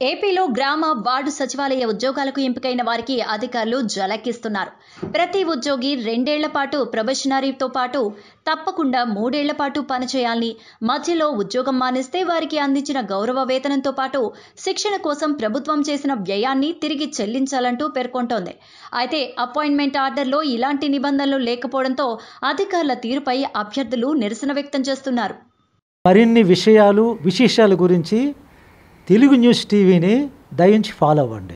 ఏపీలో గ్రామ వార్డు సచివాలయ ఉద్యోగాలకు ఎంపికైన వారికి అధికారులు జలకిస్తున్నారు ప్రతి ఉద్యోగి రెండేళ్ల పాటు ప్రొబెషనరీతో పాటు తప్పకుండా మూడేళ్ల పాటు పనిచేయాలని మధ్యలో ఉద్యోగం మానేస్తే వారికి అందించిన గౌరవ వేతనంతో పాటు శిక్షణ కోసం ప్రభుత్వం చేసిన వ్యయాన్ని తిరిగి చెల్లించాలంటూ పేర్కొంటోంది అయితే అపాయింట్మెంట్ ఆర్డర్లో ఇలాంటి నిబంధనలు లేకపోవడంతో అధికారుల తీరుపై అభ్యర్థులు నిరసన వ్యక్తం చేస్తున్నారు మరిన్ని విషయాలు విశేషాల గురించి తెలుగు న్యూస్ టీవీని దయించి ఫాలో అవ్వండి